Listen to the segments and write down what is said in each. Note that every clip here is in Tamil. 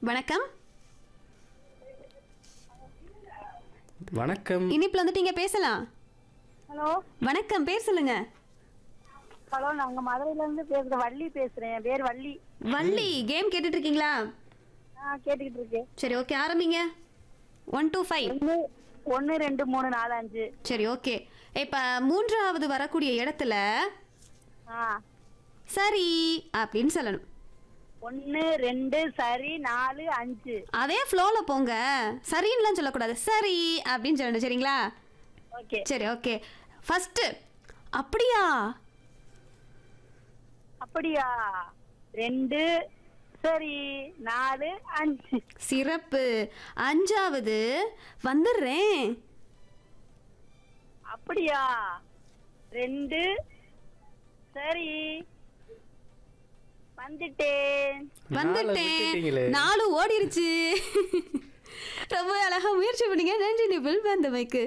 வணக்கம் வணக்கம் இனிப்புல வந்துட்டீங்க பேசலாம் ஹலோ வணக்கம் பேர் சொல்லுங்க ஹலோ நாங்க மதுரையில இருந்து பேசுறேன் வள்ளி பேசுறேன் என் பேர் வள்ளி வள்ளி கேம் கேட்டுட்டு இருக்கீங்களா ஆ கேட்டுக்கிட்டு இருக்கேன் சரி ஓகே ஆரம்பிங்க ஒன் டூ ஃபைவ் ஒன்று ஒன்று ரெண்டு மூணு நாலு அஞ்சு சரி ஓகே இப்ப மூன்றாவது வரக்கூடிய இடத்துல ஆ சரி அப்படின்னு சொல்லணும் ஒன்று ரெண்டு சரி நாலு அஞ்சு அதே ஃப்ளோல போங்க சரின்னுலாம் சொல்லக்கூடாது சரி அப்படின்னு சொல்லணும் சரிங்களா ஓகே சரி ஓகே ஃபர்ஸ்ட் அப்படியா அப்படியா ரெண்டு சரி நாலு அஞ்சு சிறப்பு அஞ்சாவது வந்துடுறேன் அப்படியா ரெண்டு சரி வந்துட்டேன் நாளை வந்துட்டேன் விட்டுட்டீங்களே. நாலு ஓடிருச்சு ரொம்ப அழகா முயற்சி பண்ணீங்க நன்றி நிபிள் வந்தமைக்கு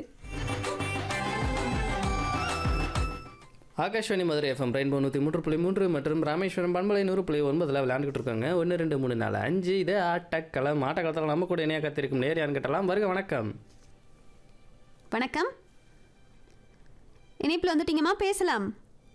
ஆகாஷ்வாணி மதுரை எஃப்எம் ரெயின்போ நூற்றி மூன்று புள்ளி மூன்று மற்றும் ராமேஸ்வரம் பண்பலை நூறு புள்ளி ஒன்பதில் விளையாண்டுக்கிட்டு இருக்காங்க ஒன்று ரெண்டு மூணு நாலு அஞ்சு இது ஆட்டக்களம் ஆட்டக்களத்தில் நம்ம கூட இணையாக கத்திருக்கும் நேர் யாருன்னு கேட்டலாம் வருக வணக்கம் வணக்கம் இணைப்பில் வந்துட்டீங்கம்மா பேசலாம்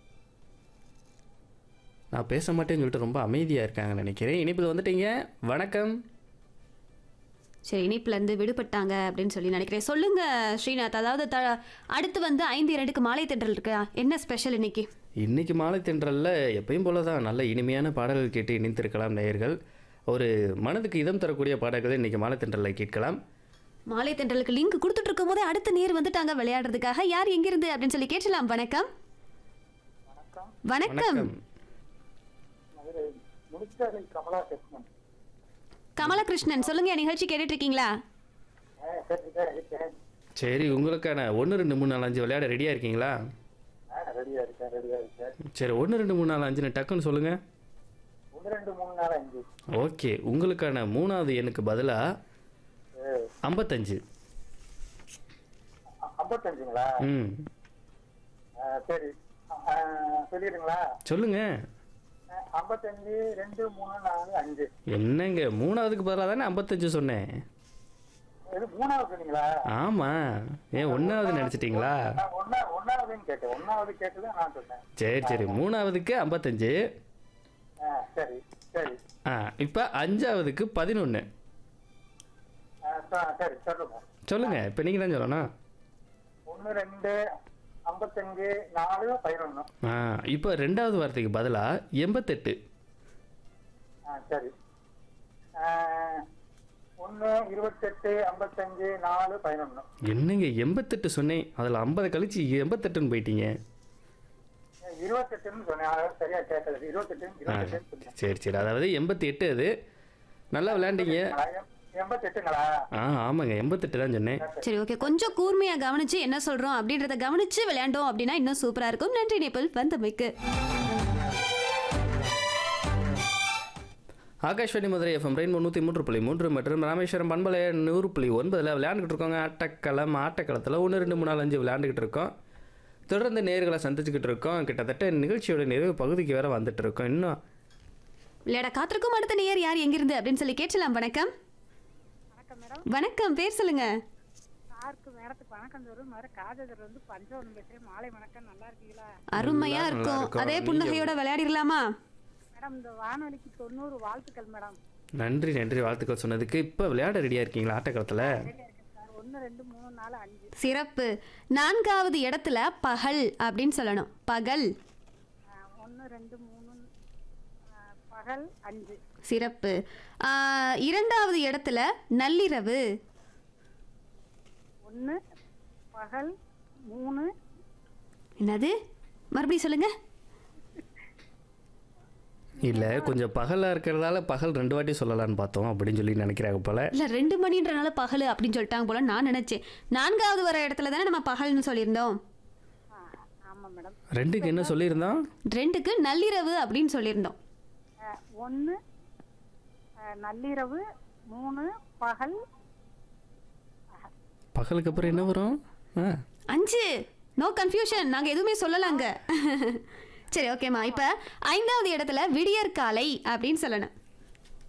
நான் பேச மாட்டேன்னு சொல்லிட்டு ரொம்ப அமைதியாக இருக்காங்கன்னு நினைக்கிறேன் இனிப்பில் வந்துட்டீங்க வணக்கம் சரி இணைப்புல இருந்து விடுபட்டாங்க அப்படின்னு சொல்லி நினைக்கிறேன் சொல்லுங்க ஸ்ரீநாத் அதாவது த அடுத்து வந்து ஐந்து இரண்டுக்கு மாலை தென்றல் இருக்கா என்ன ஸ்பெஷல் இன்னைக்கு இன்னைக்கு மாலை தென்றலில் எப்பயும் போல தான் நல்ல இனிமையான பாடல்கள் கேட்டு இணைந்திருக்கலாம் நேயர்கள் ஒரு மனதுக்கு இதம் தரக்கூடிய பாடல்களை இன்னைக்கு மாலை தென்றலில் கேட்கலாம் மாலை தென்றலுக்கு லிங்க் கொடுத்துட்டு இருக்கும் போதே அடுத்த நேர் வந்துட்டாங்க விளையாடுறதுக்காக யார் எங்கிருந்து அப்படின்னு சொல்லி கேட்டலாம் வணக்கம் வணக்கம் முடிச்சாலை கமலா கிருஷ்ணன் கமலகிருஷ்ணன் சொல்லுங்க நிகழ்ச்சி கேட்டுட்டு இருக்கீங்களா கேட்டுதான் இருக்கேன் சரி உங்களுக்கான ஒன்று ரெண்டு மூணு நாலு அஞ்சு விளையாட ரெடியாக இருக்கீங்களா ரெடியா இருக்கேன் ரெடியா இருக்கேன் சரி ஒன்று ரெண்டு மூணு நாலு அஞ்சுன்னு டக்குன்னு சொல்லுங்கள் ஒன்று ரெண்டு மூணு நாள் அஞ்சு ஓகே உங்களுக்கான மூணாவது எண்ணுக்கு பதிலாக ஐம்பத்தஞ்சு அ- ஐம்பத்தஞ்சுங்களா ம் ஆ, சரி ஆ, சொல்லிடுங்களா சொல்லுங்கள் ஆ, ஐம்பத்தஞ்சு ரெண்டு மூணு நாலு அஞ்சு என்னங்க மூணாவதுக்கு பதிலாக தானே ஐம்பத்தஞ்சு சொன்னேன் இது மூணாவது சொன்னீங்களா ஆமாம் ஏன் ஒன்றாவது நினச்சிட்டிங்களா நான் ஒன்னா ஒன்னாவதுன்னு கேட்டேன் ஒன்னாவது கேட்டது நான் சொன்னேன் சரி சரி மூணாவதுக்கு ஐம்பத்தஞ்சு ஆ, சரி சரி ஆ இப்போ அஞ்சாவதுக்கு பதினொன்று ஆ, ச- சரி சொல்லுங்க சொல்லுங்கள் இப்போ நீங்கள் தான் சொல்லணும் ஒன்று ரெண்டு ஐம்பத்தஞ்சு நாலு பதினொன்று ஆ இப்போ ரெண்டாவது வார்த்தைக்கு பதிலாக எண்பத்தெட்டு ஆ சரி ஒன்று இருபத்தெட்டு ஐம்பத்தஞ்சு நாலு பதினொன்று என்னங்க எண்பத்தெட்டு சொன்னேன் அதில் ஐம்பது கழிச்சு எண்பத்தெட்டுன்னு போயிட்டீங்க இருபத்தெட்டுன்னு சொன்னேன் அதாவது சரியா கேட்கல இருபத்தெட்டு ஆ இருபத்தெட்டுன்னு சொன்னேன் சரி சரி அதாவது எண்பத்தி எட்டு அது நல்லா விளையாண்டீங்க எண்பத்தெட்டுங்களா ஆ ஆமாங்க எண்பத்தெட்டு தான் சொன்னேன் சரி ஓகே கொஞ்சம் கூர்மையா கவனிச்சு என்ன சொல்றோம் அப்படின்றத கவனிச்சு விளையாண்டோம் அப்படின்னா இன்னும் சூப்பரா இருக்கும் நன்றி நேபிள் வந்தமைக்கு ஆகாஷ்வாணி மதுரை எஃப்எம் ரெயின்போ நூற்றி மூன்று புள்ளி மூன்று மற்றும் ராமேஸ்வரம் பண்பலை நூறு புள்ளி ஒன்பதில் விளையாண்டுக்கிட்டு இருக்கோங்க ஆட்டக்களம் ஆட்டக்களத்தில் ஒன்று ரெண்டு மூணு நாலு அஞ்சு விளையாண்டுக்கிட்டு இருக்கோம் தொடர்ந்து நேர்களை சந்திச்சுக்கிட்டு இருக்கோம் கிட்டத்தட்ட நிகழ்ச்சியோட நிறைவு பகுதிக்கு வேற வந்துட்டு இருக்கோம் இன்னும் விளையாட காத்திருக்கும் அடுத்த நேயர் யார் எங்கிருந்து அப்படின்னு சொல்லி கேட்கலாம் வணக்கம் வணக்கம் மேடம் வணக்கம் பேர் சொல்லுங்க சாருக்கு மேடத்துக்கு வணக்கம் தரும் மாதிரி காஜதர் வந்து பஞ்சவனம் பேசுறேன் மாலை வணக்கம் நல்லா இருக்கீங்களா அருமையா நல்லா இருக்கும் இருக்கும். அதே நீங்க- புன்னகையோட விளையாடிடலாமா மேடம் இந்த வானொலிக்கு தொண்ணூறு வாழ்த்துக்கள் மேடம் நன்றி நன்றி வாழ்த்துக்கள் சொன்னதுக்கு இப்போ விளையாட ரெடியாக இருக்கீங்களா ஆட்டக்களத்தில் சார் ஒன்று ரெண்டு மூணு நாலு அஞ்சு சிறப்பு நான்காவது இடத்துல பகல் அப்படின்னு சொல்லணும் பகல் ஒன்று ரெண்டு மூணு ஆ, பகல் அஞ்சு சிறப்பு ஆ, இரண்டாவது இடத்துல நள்ளிரவு ஒன்று பகல் மூணு என்னது மறுபடியும் சொல்லுங்க இல்லை கொஞ்சம் பகலாக இருக்கிறதால பகல் ரெண்டு வாட்டி சொல்லலாம்னு பார்த்தோம் அப்படின்னு சொல்லி நினைக்கிறாங்க போல இல்ல ரெண்டு மணின்றனால பகல் அப்படின்னு சொல்லிட்டாங்க போல நான் நினைச்சேன் நான்காவது வர இடத்துல தானே நம்ம பகல்னு சொல்லியிருந்தோம் ஆ ஆமாம் மேடம் ரெண்டுக்கு என்ன சொல்லியிருந்தோம் ரெண்டுக்கு நள்ளிரவு அப்படின்னு சொல்லியிருந்தோம் ஒன்று நள்ளிரவு மூணு பகல் பகலுக்கு அப்புறம் என்ன வரும் ஆ அஞ்சு நோ கன்ஃபியூஷன் நாங்க எதுவுமே சொல்லலாங்க சரி ஓகேம்மா இப்ப ஐந்தாவது இடத்துல விடியற்காலை அப்படின்னு சொல்லணும்